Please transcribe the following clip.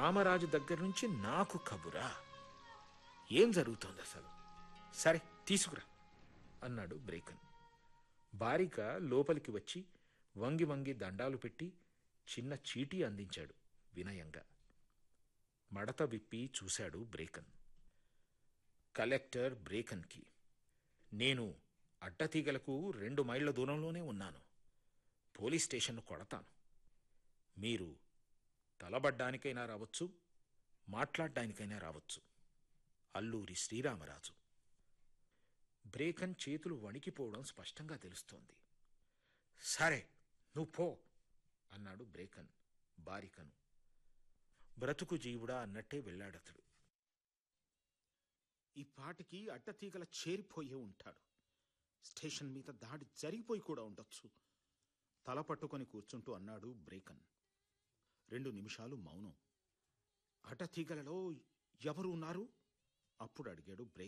రామరాజు దగ్గర నుంచి నాకు కబురా ఏం జరుగుతోంది అసలు సరే తీసుకురా అన్నాడు బ్రేకన్ బారిక లోపలికి వచ్చి వంగి వంగి దండాలు పెట్టి చిన్న చీటీ అందించాడు వినయంగా మడత విప్పి చూశాడు బ్రేకన్ కలెక్టర్ బ్రేకన్కి నేను అడ్డతీగలకు రెండు మైళ్ళ దూరంలోనే ఉన్నాను పోలీస్ స్టేషన్ను కొడతాను మీరు తలబడ్డానికైనా రావచ్చు మాట్లాడ్డానికైనా రావచ్చు అల్లూరి శ్రీరామరాజు బ్రేకన్ చేతులు వణికిపోవడం స్పష్టంగా తెలుస్తోంది సరే నువ్వు పో అన్నాడు బ్రేకన్ బారికను బ్రతుకు జీవుడా అన్నట్టే వెళ్ళాడతడు ఈ పాటికి అడ్డతీగల చేరిపోయే ఉంటాడు స్టేషన్ మీద దాడి జరిగిపోయి కూడా ఉండొచ్చు తల పట్టుకొని కూర్చుంటూ అన్నాడు బ్రేకన్ రెండు నిమిషాలు మౌనం అడ్డతీగలలో ఎవరు ఉన్నారు అప్పుడు అడిగాడు బ్రేక్